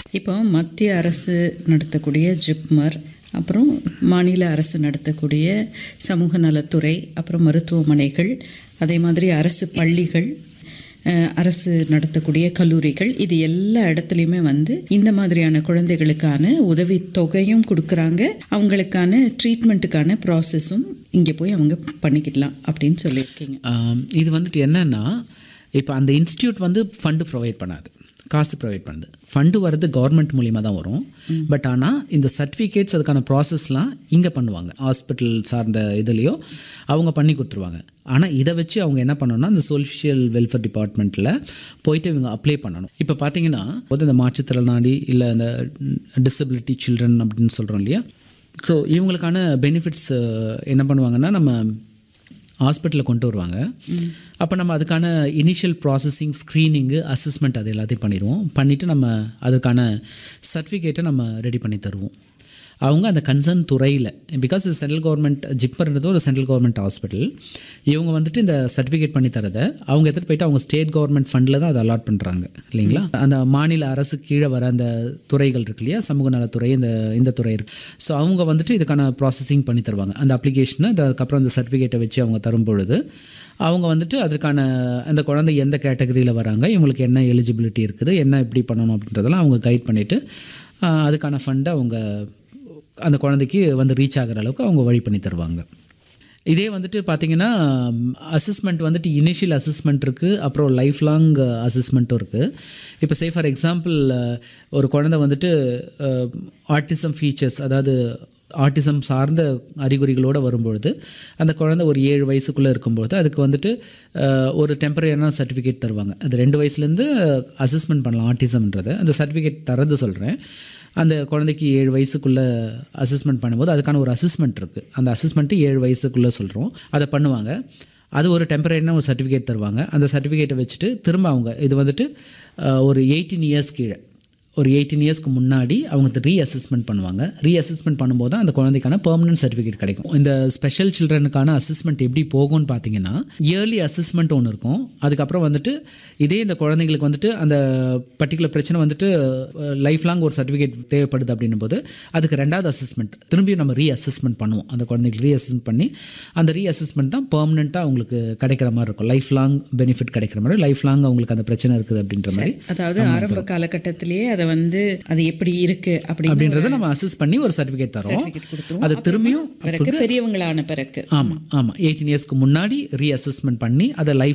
இப்போ மத்திய அரசு நடத்தக்கூடிய ஜிப்மர் அப்புறம் மாநில அரசு நடத்தக்கூடிய சமூக நலத்துறை அப்புறம் மருத்துவமனைகள் அதே மாதிரி அரசு பள்ளிகள் அஹ், அரசு நடத்தக்கூடிய கல்லூரிகள் இது எல்லா இடத்துலையுமே வந்து இந்த மாதிரியான குழந்தைகளுக்கான உதவி தொகையும் கொடுக்குறாங்க அவங்களுக்கான ட்ரீட்மெண்ட்டுக்கான ப்ராசஸும் இங்கே போய் அவங்க பண்ணிக்கிடலாம் அப்படின்னு சொல்லியிருக்கீங்க ஆம், இது வந்துட்டு என்னன்னா இப்போ அந்த இன்ஸ்டியூட் வந்து ஃபண்டு ப்ரொவைட் பண்ணாது காசு ப்ரொவைட் பண்ணுது ஃபண்டு வர்றது கவர்மெண்ட் மூலியமாக தான் வரும் பட் ஆனால் இந்த சர்டிஃபிகேட்ஸ் அதுக்கான ப்ராசஸ்லாம் இங்கே பண்ணுவாங்க ஹாஸ்பிட்டல் சார்ந்த இதுலேயோ அவங்க பண்ணி கொடுத்துருவாங்க ஆனால் இதை வச்சு அவங்க என்ன பண்ணணும்னா இந்த சோஷியல் வெல்ஃபேர் டிபார்ட்மெண்ட்டில் போயிட்டு இவங்க அப்ளை பண்ணணும் இப்போ பார்த்தீங்கன்னா போது இந்த மாற்றுத்திறனாளி இல்லை இந்த டிசபிலிட்டி சில்ட்ரன் அப்படின்னு சொல்கிறோம் இல்லையா ஸோ இவங்களுக்கான பெனிஃபிட்ஸ் என்ன பண்ணுவாங்கன்னா நம்ம ஹாஸ்பிட்டலில் கொண்டு வருவாங்க அப்போ நம்ம அதுக்கான இனிஷியல் ப்ராசஸிங் ஸ்க்ரீனிங்கு அசஸ்மெண்ட் அது எல்லாத்தையும் பண்ணிடுவோம் பண்ணிவிட்டு நம்ம அதுக்கான சர்டிஃபிகேட்டை நம்ம ரெடி பண்ணி தருவோம் அவங்க அந்த கன்சர்ன் துறையில் பிகாஸ் இது சென்ட்ரல் கவர்மெண்ட் ஜிப்பர்ன்றது ஒரு சென்ட்ரல் கவர்மெண்ட் ஹாஸ்பிட்டல் இவங்க வந்துட்டு இந்த சர்டிஃபிகேட் பண்ணி தரதை அவங்க எடுத்துகிட்டு போயிட்டு அவங்க ஸ்டேட் கவர்மெண்ட் ஃபண்டில் தான் அதை அலாட் பண்ணுறாங்க இல்லைங்களா அந்த மாநில அரசு கீழே வர அந்த துறைகள் இருக்கு இல்லையா சமூக நலத்துறை இந்த இந்த துறை இருக்கு ஸோ அவங்க வந்துட்டு இதுக்கான ப்ராசஸிங் பண்ணி தருவாங்க அந்த அப்ளிகேஷனை அதுக்கப்புறம் அந்த சர்டிஃபிகேட்டை வச்சு அவங்க தரும் பொழுது அவங்க வந்துட்டு அதற்கான அந்த குழந்தை எந்த கேட்டகரியில் வராங்க இவங்களுக்கு என்ன எலிஜிபிலிட்டி இருக்குது என்ன எப்படி பண்ணணும் அப்படின்றதெல்லாம் அவங்க கைட் பண்ணிவிட்டு அதுக்கான ஃபண்டை அவங்க அந்த குழந்தைக்கு வந்து ரீச் ஆகிற அளவுக்கு அவங்க வழி பண்ணி தருவாங்க இதே வந்துட்டு பார்த்தீங்கன்னா அசஸ்மெண்ட் வந்துட்டு இனிஷியல் அசஸ்மெண்ட் இருக்குது அப்புறம் லைஃப் லாங் அசஸ்மெண்ட்டும் இருக்குது இப்போ சே ஃபார் எக்ஸாம்பிள் ஒரு குழந்தை வந்துட்டு ஆர்டிசம் ஃபீச்சர்ஸ் அதாவது ஆட்டிசம் சார்ந்த அறிகுறிகளோடு வரும்பொழுது அந்த குழந்தை ஒரு ஏழு வயசுக்குள்ளே இருக்கும்பொழுது அதுக்கு வந்துட்டு அஹ், ஒரு டெம்பரரியான சர்டிஃபிகேட் தருவாங்க அது ரெண்டு வயசுலேருந்து அசஸ்மெண்ட் பண்ணலாம் ஆட்டிசம்ன்றதை அந்த சர்டிஃபிகேட் தரது சொல்கிறேன் அந்த குழந்தைக்கு ஏழு வயசுக்குள்ளே அசஸ்மெண்ட் பண்ணும்போது அதுக்கான ஒரு அசஸ்மெண்ட் இருக்குது அந்த அசஸ்மெண்ட்டு ஏழு வயசுக்குள்ளே சொல்கிறோம் அதை பண்ணுவாங்க அது ஒரு டெம்பரரியான ஒரு சர்டிஃபிகேட் தருவாங்க அந்த சர்டிஃபிகேட்டை வச்சுட்டு திரும்ப அவங்க இது வந்துட்டு அஹ், ஒரு எயிட்டீன் இயர்ஸ் கீழே ஒரு எயிட்டீன் இயர்ஸ்க்கு முன்னாடி அவங்க ரீ அசஸ்மெண்ட் பண்ணுவாங்க ரீ அசஸ்மெண்ட் பண்ணும்போது தான் அந்த குழந்தைக்கான பெர்மனன்ட் சர்டிஃபிகேட் கிடைக்கும் இந்த ஸ்பெஷல் சில்ட்ரனுக்கான அசஸ்மெண்ட் எப்படி போகும்னு பார்த்தீங்கன்னா இயர்லி அசஸ்மெண்ட் ஒன்று இருக்கும் அதுக்கப்புறம் வந்துட்டு இதே இந்த குழந்தைங்களுக்கு வந்துட்டு அந்த பர்டிகுலர் பிரச்சனை வந்துட்டு லைஃப் லாங் ஒரு சர்டிஃபிகேட் தேவைப்படுது அப்படின்னும் போது அதுக்கு ரெண்டாவது அசஸ்மெண்ட் திரும்பியும் நம்ம ரீ அசஸ்மெண்ட் பண்ணுவோம் அந்த குழந்தைக்கு ரீ அசஸ்மெண்ட் பண்ணி அந்த ரீ அசஸ்மெண்ட் தான் பெர்மனெண்ட்டாக அவங்களுக்கு கிடைக்கிற மாதிரி இருக்கும் லைஃப் லாங் பெனிஃபிட் கிடைக்கிற மாதிரி லைஃப் லாங் அவங்களுக்கு அந்த பிரச்சனை இருக்குது அப்படின்ற மாதிரி அதாவது ஆரம்ப காலகட்டத்திலேயே அதை வந்து அது எப்படி இருக்கு அப்படின்னு அப்படின்றத நம்ம அசஸ் பண்ணி ஒரு சர்டிஃபிகேட் தரோம் certificate கொடுத்துருவோம். அது திரும்பியும் பிறகு பெரியவங்களான பிறகு ஆமாம் ஆமாம் எயிட்டீன் இயர்ஸ்க்கு முன்னாடி ரீ அசஸ்மெண்ட் பண்ணி அதை லைஃப்